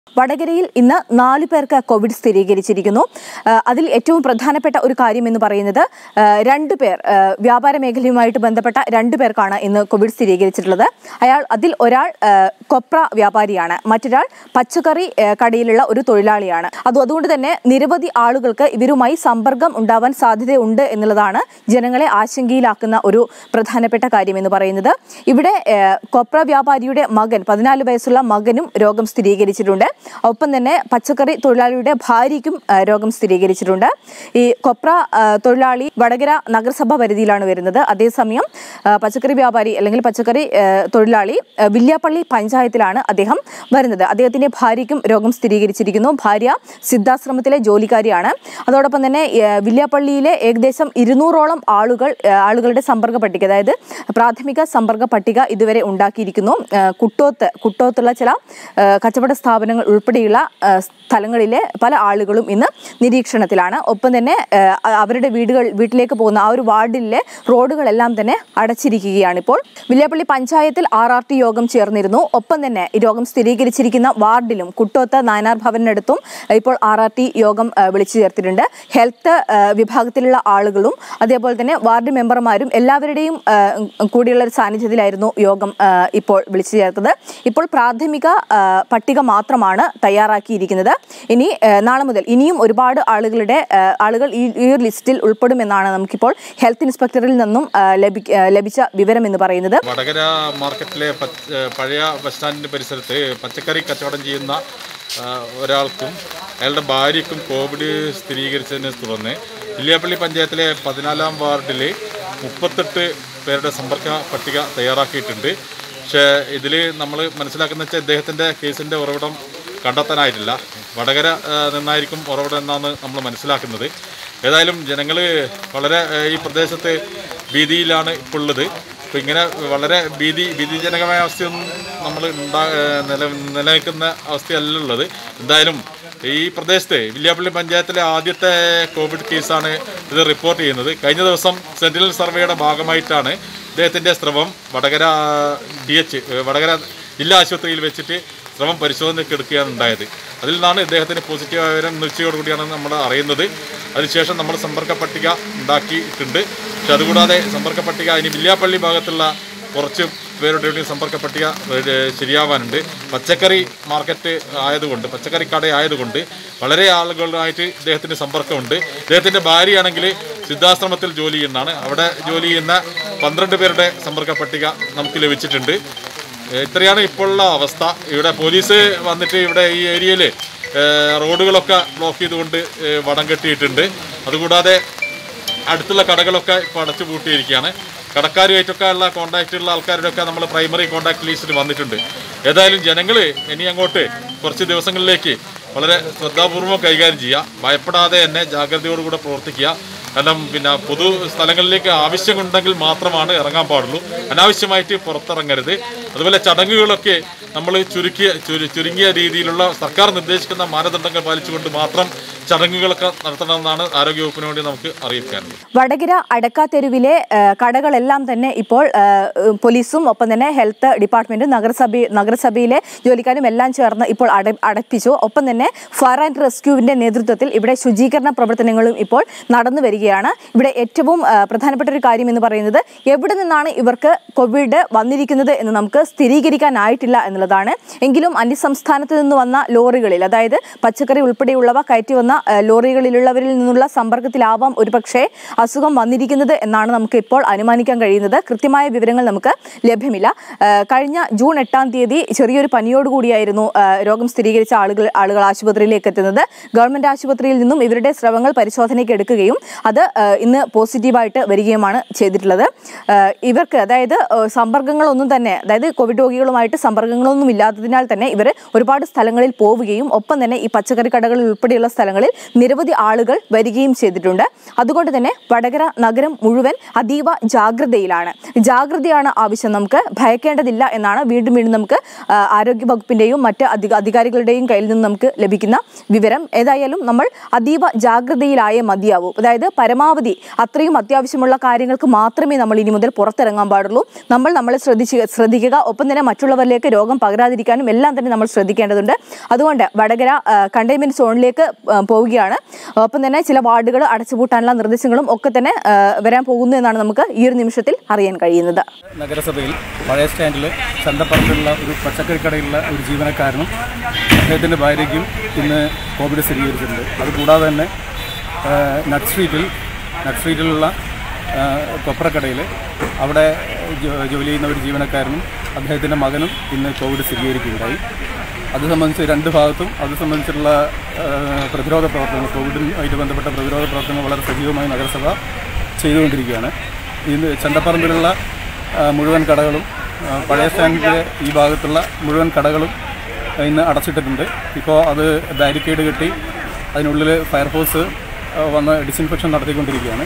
വടകരയിൽ ഇന്ന് നാലു പേർക്ക് കോവിഡ് സ്ഥിരീകരിച്ചിരിക്കുന്നു ആ, അതിൽ ഏറ്റവും പ്രധാനപ്പെട്ട ഒരു കാര്യം എന്ന് പറയുന്നത് ആ, രണ്ടു പേർ ആ, വ്യാപാര മേഖലയുമായിട്ട് ബന്ധപ്പെട്ട രണ്ടു പേർക്കാണ് ഇന്ന് കോവിഡ് സ്ഥിരീകരിച്ചിട്ടുള്ളത് അയാൾ അതിൽ ഒരാൾ ആ, കൊപ്ര വ്യാപാരിയാണ് മറ്റൊരാൾ പച്ചക്കറി ആ, കടയിലുള്ള ഒരു തൊഴിലാളിയാണ് അത് അതുകൊണ്ട് തന്നെ നിരവധി ആളുകൾക്ക് ഇവരുമായി സമ്പർക്കം ഉണ്ടാവാൻ സാധ്യതയുണ്ട് എന്നുള്ളതാണ് ജനങ്ങളെ ആശങ്കയിലാക്കുന്ന ഒരു പ്രധാനപ്പെട്ട കാര്യം എന്ന് പറയുന്നത് ഇവിടെ ആ, കൊപ്ര വ്യാപാരിയുടെ മകൻ പതിനാല് വയസ്സുള്ള മകനും രോഗം സ്ഥിരീകരിച്ചിട്ടുണ്ട് ഒപ്പം തന്നെ പച്ചക്കറി തൊഴിലാളിയുടെ ഭാര്യയ്ക്കും ആ, രോഗം സ്ഥിരീകരിച്ചിട്ടുണ്ട് ഈ കൊപ്ര ആ, തൊഴിലാളി വടകര നഗരസഭ പരിധിയിലാണ് വരുന്നത് അതേസമയം ആ, പച്ചക്കറി വ്യാപാരി അല്ലെങ്കിൽ പച്ചക്കറി ആ, തൊഴിലാളി ആ, വില്യാപ്പള്ളി പഞ്ചായത്തിലാണ് അദ്ദേഹം വരുന്നത് അദ്ദേഹത്തിന്റെ ഭാര്യയ്ക്കും രോഗം സ്ഥിരീകരിച്ചിരിക്കുന്നു ഭാര്യ സിദ്ധാശ്രമത്തിലെ ജോലിക്കാരിയാണ് അതോടൊപ്പം തന്നെ ആ, വില്യാപ്പള്ളിയിലെ ഏകദേശം ഇരുന്നൂറോളം ആളുകൾ ആ, ആളുകളുടെ സമ്പർക്ക പട്ടിക അതായത് പ്രാഥമിക സമ്പർക്ക പട്ടിക ഇതുവരെ ഉണ്ടാക്കിയിരിക്കുന്നു ആ, കുട്ടോത്ത് കുട്ടോത്തുള്ള ചില ആ, കച്ചവട സ്ഥാപനങ്ങൾ ഉൾപ്പെടെയുള്ള ആ, സ്ഥലങ്ങളിലെ പല ആളുകളും ഇന്ന് നിരീക്ഷണത്തിലാണ് ഒപ്പം തന്നെ ആ, അവരുടെ വീടുകൾ വീട്ടിലേക്ക് പോകുന്ന ആ ഒരു വാർഡിലെ റോഡുകളെല്ലാം തന്നെ അടച്ചിരിക്കുകയാണ് ഇപ്പോൾ വില്യാപ്പള്ളി പഞ്ചായത്തിൽ ആർ ആർ ടി യോഗം ചേർന്നിരുന്നു ഒപ്പം തന്നെ ഈ രോഗം സ്ഥിരീകരിച്ചിരിക്കുന്ന വാർഡിലും കുട്ടോത്ത് നായനാർ ഭവനടുത്തും ഇപ്പോൾ ആർ ആർ ടി യോഗം ആ, വിളിച്ചു ചേർത്തിട്ടുണ്ട് ഹെൽത്ത് ആ, വിഭാഗത്തിലുള്ള ആളുകളും അതേപോലെ തന്നെ വാർഡ് മെമ്പർമാരും എല്ലാവരുടെയും ആ, കൂടിയുള്ള ഒരു സാന്നിധ്യത്തിലായിരുന്നു യോഗം ആ, ഇപ്പോൾ വിളിച്ചു ചേർത്തത് ഇപ്പോൾ പ്രാഥമിക ആ, പട്ടിക മാത്രമാണ് തയ്യാറാക്കിയിരിക്കുന്നത് ഇനി ആ, നാളെ മുതൽ ഇനിയും ഒരുപാട് ആളുകളുടെ ആ, ആളുകൾ ഈ ഈ ഒരു ലിസ്റ്റിൽ ഉൾപ്പെടുമെന്നാണ് നമുക്കിപ്പോൾ ഹെൽത്ത് ഇൻസ്പെക്ടറിൽ നിന്നും ആ, ലഭി- ആ, ലഭിച്ച വിവരം എന്ന് പറയുന്നത് വടകര മാർക്കറ്റിലെ പച്ച- ഏഹ് പഴയ ബസ് സ്റ്റാൻഡിൻ്റെ പരിസരത്ത് പച്ചക്കറി കച്ചവടം ചെയ്യുന്ന ആ, ഒരാൾക്കും അയാളുടെ ഭാര്യയ്ക്കും കോവിഡ് സ്ഥിരീകരിച്ചതിനെ തുടർന്ന് വില്യാപ്പള്ളി പഞ്ചായത്തിലെ പതിനാലാം വാർഡിൽ മുപ്പത്തെട്ട് പേരുടെ സമ്പർക്ക പട്ടിക തയ്യാറാക്കിയിട്ടുണ്ട് പക്ഷേ ഇതിൽ നമ്മൾ മനസ്സിലാക്കുന്ന വെച്ചാൽ ഇദ്ദേഹത്തിൻ്റെ കേസിൻ്റെ ഉറവിടം കണ്ടെത്താനായിട്ടില്ല വടകര ആ, നിന്നായിരിക്കും ഉറവിടം എന്നാണ് നമ്മൾ മനസ്സിലാക്കുന്നത് ഏതായാലും ജനങ്ങൾ വളരെ ആ, ഈ പ്രദേശത്ത് ഭീതിയിലാണ് ഇപ്പോൾ ഉള്ളത് അപ്പോൾ ഇങ്ങനെ വളരെ ഭീതി ഭീതിജനകമായ അവസ്ഥയൊന്നും നമ്മൾ ഉണ്ടാ ആ, നില നിലനിൽക്കുന്ന അവസ്ഥയല്ല ഉള്ളത് എന്തായാലും ഈ പ്രദേശത്ത് വില്യാപ്പള്ളി പഞ്ചായത്തിലെ ആദ്യത്തെ കോവിഡ് കേസാണ് ഇത് റിപ്പോർട്ട് ചെയ്യുന്നത് കഴിഞ്ഞ ദിവസം സെൻറ്റിനൽ സർവേയുടെ ഭാഗമായിട്ടാണ് ഇദ്ദേഹത്തിൻ്റെ സ്രവം വടകര ഡി എച്ച് വടകര ജില്ലാ ആശുപത്രിയിൽ വെച്ചിട്ട് സ്രവം പരിശോധനയ്ക്ക് എടുക്കുകയാണ് ഉണ്ടായത് അതിൽ നിന്നാണ് ഇദ്ദേഹത്തിന് പോസിറ്റീവ് വിവരം നിശ്ചയോടുകൂടിയാണ് നമ്മൾ അറിയുന്നത് അതിനുശേഷം നമ്മൾ സമ്പർക്ക പട്ടിക ഉണ്ടാക്കിയിട്ടുണ്ട് പക്ഷെ അതുകൂടാതെ സമ്പർക്ക പട്ടിക ഇനി വില്യാപ്പള്ളി ഭാഗത്തുള്ള കുറച്ച് പേരുടെ കൂടി സമ്പർക്ക പട്ടിക ഏ, ശരിയാവാനുണ്ട് പച്ചക്കറി മാർക്കറ്റ് ആയതുകൊണ്ട് പച്ചക്കറി കട ആയതുകൊണ്ട് വളരെ ആളുകളുമായിട്ട് ഇദ്ദേഹത്തിന് സമ്പർക്കമുണ്ട് ഇദ്ദേഹത്തിൻ്റെ ഭാര്യയാണെങ്കിൽ സിദ്ധാശ്രമത്തിൽ ജോലി ചെയ്യുന്നതാണ് അവിടെ ജോലി ചെയ്യുന്ന പന്ത്രണ്ട് പേരുടെ സമ്പർക്ക പട്ടിക നമുക്ക് ലഭിച്ചിട്ടുണ്ട് ഏഹ് ഇത്രയാണ് ഇപ്പോഴുള്ള അവസ്ഥ ഇവിടെ പോലീസ് വന്നിട്ട് ഇവിടെ ഈ ഏരിയയിൽ റോഡുകളൊക്കെ ബ്ലോക്ക് ചെയ്തുകൊണ്ട് ഏഹ് വടം കെട്ടിയിട്ടുണ്ട് അതുകൂടാതെ അടുത്തുള്ള കടകളൊക്കെ ഇപ്പോൾ അടച്ചു പൂട്ടിയിരിക്കുകയാണ് കടക്കാരുമായിട്ടൊക്കെ ഉള്ള കോൺടാക്റ്റുള്ള ആൾക്കാരുടെയൊക്കെ നമ്മൾ പ്രൈമറി കോൺടാക്ട് ലിസ്റ്റിൽ വന്നിട്ടുണ്ട് ഏതായാലും ജനങ്ങൾ ഇനി അങ്ങോട്ട് കുറച്ച് ദിവസങ്ങളിലേക്ക് വളരെ ശ്രദ്ധാപൂർവം കൈകാര്യം ചെയ്യുക ഭയപ്പെടാതെ തന്നെ ജാഗ്രതയോടുകൂടെ പ്രവർത്തിക്കുക കാരണം പിന്നെ പൊതു സ്ഥലങ്ങളിലേക്ക് ആവശ്യമുണ്ടെങ്കിൽ മാത്രമാണ് ഇറങ്ങാൻ പാടുള്ളൂ അനാവശ്യമായിട്ട് പുറത്തിറങ്ങരുത് അതുപോലെ ചടങ്ങുകളൊക്കെ നമ്മൾ ചുരുക്കിയ ചുരു ചുരുങ്ങിയ രീതിയിലുള്ള സർക്കാർ നിർദ്ദേശിക്കുന്ന മാനദണ്ഡങ്ങൾ പാലിച്ചുകൊണ്ട് മാത്രം ചടങ്ങുകളൊക്കെ നടത്തണമെന്നാണ് ആരോഗ്യവകുപ്പിന് വേണ്ടി നമുക്ക് അറിയിക്കാനുള്ളത് വടകര അടക്കാത്തെരുവിലെ ആ, കടകളെല്ലാം തന്നെ ഇപ്പോൾ ആ, പോലീസും ഒപ്പം തന്നെ ഹെൽത്ത് ഡിപ്പാർട്ട്മെന്റും നഗരസഭ നഗരസഭയിലെ ജോലിക്കാരും എല്ലാം ചേർന്ന് ഇപ്പോൾ അട അടപ്പിച്ചു ഒപ്പം തന്നെ ഫയർ ആൻഡ് റെസ്ക്യൂവിന്റെ നേതൃത്വത്തിൽ ഇവിടെ ശുചീകരണ പ്രവർത്തനങ്ങളും ഇപ്പോൾ നടന്നു വരികയാണ് ഇവിടെ ഏറ്റവും ആ, പ്രധാനപ്പെട്ട ഒരു കാര്യം എന്ന് പറയുന്നത് എവിടെ നിന്നാണ് ഇവർക്ക് കോവിഡ് വന്നിരിക്കുന്നത് എന്ന് നമുക്ക് സ്ഥിരീകരിക്കാനായിട്ടില്ല എന്നുള്ളതാണ് എങ്കിലും അന്യസംസ്ഥാനത്ത് നിന്ന് വന്ന ലോറികളിൽ അതായത് പച്ചക്കറി ഉൾപ്പെടെയുള്ളവ കയറ്റി വന്ന ആ, ലോറികളിലുള്ളവരിൽ നിന്നുള്ള സമ്പർക്കത്തിലാവാം ഒരുപക്ഷെ അസുഖം വന്നിരിക്കുന്നത് എന്നാണ് നമുക്ക് ഇപ്പോൾ അനുമാനിക്കാൻ കഴിയുന്നത് കൃത്യമായ വിവരങ്ങൾ നമുക്ക് ലഭ്യമില്ല ആ, കഴിഞ്ഞ ജൂൺ എട്ടാം തീയതി ചെറിയൊരു പനിയോടുകൂടിയായിരുന്നു ആ, രോഗം സ്ഥിരീകരിച്ച ആളുകൾ ആളുകൾ ആശുപത്രിയിലേക്ക് എത്തുന്നത് ഗവൺമെന്റ് ആശുപത്രിയിൽ നിന്നും ഇവരുടെ സ്രവങ്ങൾ പരിശോധനയ്ക്ക് എടുക്കുകയും അത് ആ, ഇന്ന് പോസിറ്റീവായിട്ട് വരികയുമാണ് ചെയ്തിട്ടുള്ളത് ആ, ഇവർക്ക് അതായത് ആ, സമ്പർക്കങ്ങളൊന്നും തന്നെ അതായത് കോവിഡ് രോഗികളുമായിട്ട് സമ്പർക്കങ്ങളൊന്നും ഇല്ലാത്തതിനാൽ തന്നെ ഇവർ ഒരുപാട് സ്ഥലങ്ങളിൽ പോവുകയും ഒപ്പം തന്നെ ഈ പച്ചക്കറി കടകളിൽ ഉൾപ്പെടെയുള്ള സ്ഥലങ്ങളിൽ നിരവധി ആളുകൾ വരികയും ചെയ്തിട്ടുണ്ട് അതുകൊണ്ട് തന്നെ വടകര നഗരം മുഴുവൻ അതീവ ജാഗ്രതയിലാണ് ജാഗ്രതയാണ് ആവശ്യം നമുക്ക് ഭയക്കേണ്ടതില്ല എന്നാണ് വീണ്ടും വീണ്ടും നമുക്ക് ആ, ആരോഗ്യ വകുപ്പിന്റെയും മറ്റ് അധിക അധികാരികളുടെയും കയ്യിൽ നിന്ന് നമുക്ക് ലഭിക്കുന്ന വിവരം ഏതായാലും നമ്മൾ അതീവ ജാഗ്രതയിലായേ മതിയാവൂ അതായത് പരമാവധി അത്രയും അത്യാവശ്യമുള്ള കാര്യങ്ങൾക്ക് മാത്രമേ നമ്മൾ ഇനി മുതൽ പുറത്തിറങ്ങാൻ പാടുള്ളൂ നമ്മൾ നമ്മളെ ശ്രദ്ധിച്ച് ശ്രദ്ധിക്കുക ഒപ്പം തന്നെ മറ്റുള്ളവരിലേക്ക് രോഗം പകരാതിരിക്കാനും എല്ലാം തന്നെ നമ്മൾ ശ്രദ്ധിക്കേണ്ടതുണ്ട് അതുകൊണ്ട് വടകര കണ്ടെയ്ൻമെന്റ് സോണിലേക്ക് ആ, പോവുകയാണ് ഒപ്പം തന്നെ ചില വാർഡുകൾ അടച്ചുപൂട്ടാനുള്ള നിർദ്ദേശങ്ങളും ഒക്കെ തന്നെ ആ, വരാൻ പോകുന്നു എന്നാണ് നമുക്ക് ഈ ഒരു നിമിഷത്തിൽ അറിയാൻ കഴിയുന്നത് നഗരസഭയിൽ പഴയ സ്റ്റാൻഡിൽ ചന്തപ്പറമ്പിലുള്ള ഒരു പച്ചക്കറിക്കടയിലുള്ള ഒരു ജീവനക്കാരനും അദ്ദേഹത്തിൻ്റെ ഭാര്യയ്ക്കും ഇന്ന് കോവിഡ് സ്ഥിരീകരിച്ചിട്ടുണ്ട് അതുകൂടാതെ തന്നെ ആ, നട്ട് സ്ട്രീറ്റിൽ നട്ട് സ്ട്രീറ്റിലുള്ള ആ, കൊപ്രക്കടയിൽ അവിടെ ജോ- ജോലി ചെയ്യുന്ന ഒരു ജീവനക്കാരനും അദ്ദേഹത്തിൻ്റെ മകനും ഇന്ന് കോവിഡ് സ്ഥിരീകരിക്കുകയുണ്ടായി അത് സംബന്ധിച്ച് രണ്ട് ഭാഗത്തും അത് സംബന്ധിച്ചുള്ള ആ, പ്രതിരോധ പ്രവർത്തനങ്ങൾ കോവിഡുമായിട്ട് ബന്ധപ്പെട്ട പ്രതിരോധ പ്രവർത്തനങ്ങൾ വളരെ സജീവമായി നഗരസഭ ചെയ്തുകൊണ്ടിരിക്കുകയാണ് ഇന്ന് ചന്തപ്പറമ്പിലുള്ള ആ, മുഴുവൻ കടകളും ആ, പഴയ സ്റ്റാൻഡിൻ്റെ ഈ ഭാഗത്തുള്ള മുഴുവൻ കടകളും ആ, ഇന്ന് അടച്ചിട്ടിട്ടുണ്ട് ഇപ്പോൾ അത് ബാരിക്കേഡ് കെട്ടി അതിനുള്ളിൽ ഫയർഫോഴ്സ് ആ, വന്ന് ഡിസിൻഫെക്ഷൻ നടത്തിക്കൊണ്ടിരിക്കുകയാണ്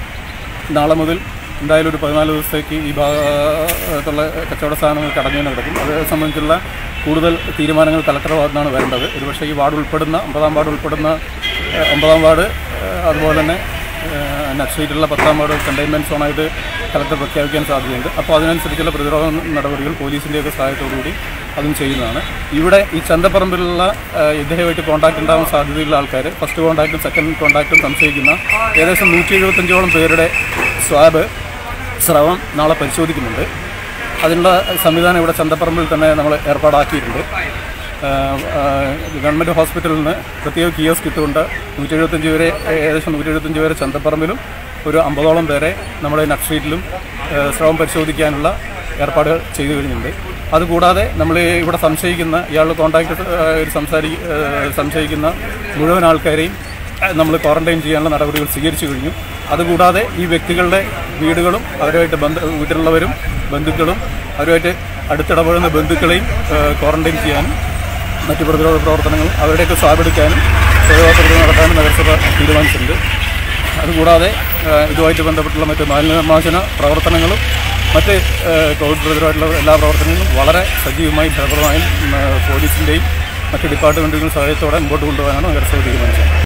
നാളെ മുതൽ എന്തായാലും ഒരു പതിനാല് ദിവസത്തേക്ക് ഈ ഭാഗത്തുള്ള കച്ചവട സാധനങ്ങൾ കടഞ്ഞു നടക്കും അത് സംബന്ധിച്ചുള്ള കൂടുതൽ തീരുമാനങ്ങൾ കളക്ടർ ഭാഗത്തുനിന്നാണ് വരേണ്ടത് ഒരുപക്ഷെ ഈ വാർഡ് ഉൾപ്പെടുന്ന ഒമ്പതാം വാർഡ് ഉൾപ്പെടുന്ന ഏഹ്, ഒമ്പതാം വാർഡ് ഏഹ്, അതുപോലെ തന്നെ നക്സൈറ്റിലുള്ള പത്താം വാർഡ് കണ്ടെയ്ൻമെൻറ്റ് സോണായിട്ട് കളക്ടർ പ്രഖ്യാപിക്കാൻ സാധ്യതയുണ്ട് അപ്പോൾ അതിനനുസരിച്ചുള്ള പ്രതിരോധ നടപടികൾ പോലീസിൻ്റെയൊക്കെ സഹായത്തോടുകൂടി അതും ചെയ്യുന്നതാണ് ഇവിടെ ഈ ചന്തപ്പറമ്പിലുള്ള ഏഹ്, ഇദ്ദേഹമായിട്ട് കോൺടാക്ട് ഉണ്ടാകാൻ സാധ്യതയുള്ള ആൾക്കാർ ഫസ്റ്റ് കോൺടാക്റ്റും സെക്കൻഡ് കോൺടാക്റ്റും സംശയിക്കുന്ന ഏകദേശം നൂറ്റി എഴുപത്തഞ്ചോളം പേരുടെ സ്വാബ് സ്രവം നാളെ പരിശോധിക്കുന്നുണ്ട് അതിനുള്ള സംവിധാനം ഇവിടെ ചന്തപ്പറമ്പിൽ തന്നെ നമ്മൾ ഏർപ്പാടാക്കിയിട്ടുണ്ട് ആഹ് ആഹ് ഗവൺമെൻറ് ഹോസ്പിറ്റലിൽ നിന്ന് പ്രത്യേക കിയോസ്ക് ഇട്ടുകൊണ്ട് നൂറ്റി എഴുപത്തഞ്ച് പേരെ ഏകദേശം നൂറ്റി എഴുപത്തഞ്ച് പേരെ ചന്തപ്പറമ്പിലും ഒരു അമ്പതോളം പേരെ നമ്മുടെ നട്ട് സ്ട്രീറ്റിലും ആഹ് സ്രവം പരിശോധിക്കാനുള്ള ഏർപ്പാടുകൾ ചെയ്തു കഴിഞ്ഞിട്ടുണ്ട് അതുകൂടാതെ നമ്മൾ ഇവിടെ സംശയിക്കുന്ന ഇയാൾ കോൺടാക്ട് ഒരു സംസാരി ആഹ് സംശയിക്കുന്ന മുഴുവൻ ആൾക്കാരെയും നമ്മൾ ക്വാറന്റൈൻ ചെയ്യാനുള്ള നടപടികൾ സ്വീകരിച്ചു കഴിഞ്ഞു അതുകൂടാതെ ഈ വ്യക്തികളുടെ വീടുകളും അവരുമായിട്ട് ബന്ധ വീട്ടിലുള്ളവരും ബന്ധുക്കളും അവരുമായിട്ട് അടുത്തിടപഴകുന്ന ബന്ധുക്കളെയും ക്വാറന്റൈൻ ചെയ്യാനും മറ്റ് പ്രതിരോധ പ്രവർത്തനങ്ങളും അവരുടെയൊക്കെ സ്വാബെടുക്കാനും പ്രതിരോധ പ്രവർത്തനം നടത്താനും നഗരസഭ തീരുമാനിച്ചിട്ടുണ്ട് അതുകൂടാതെ ആ, ഇതുമായിട്ട് ബന്ധപ്പെട്ടുള്ള മറ്റ് മാലിന്യനിർമ്മാർജ്ജന പ്രവർത്തനങ്ങളും മറ്റ് ആ, കോവിഡ് പ്രതിരോധമായിട്ടുള്ള എല്ലാ പ്രവർത്തനങ്ങളും വളരെ സജീവമായും ഫലപ്രദമായും ഉം, ആ, പോലീസിൻ്റെയും മറ്റ് ഡിപ്പാർട്ട്മെൻറ്റുകളുടെ സഹായത്തോടെ മുമ്പോട്ട് കൊണ്ടുപോകാനാണ് നഗരസഭ തീരുമാനിച്ചത്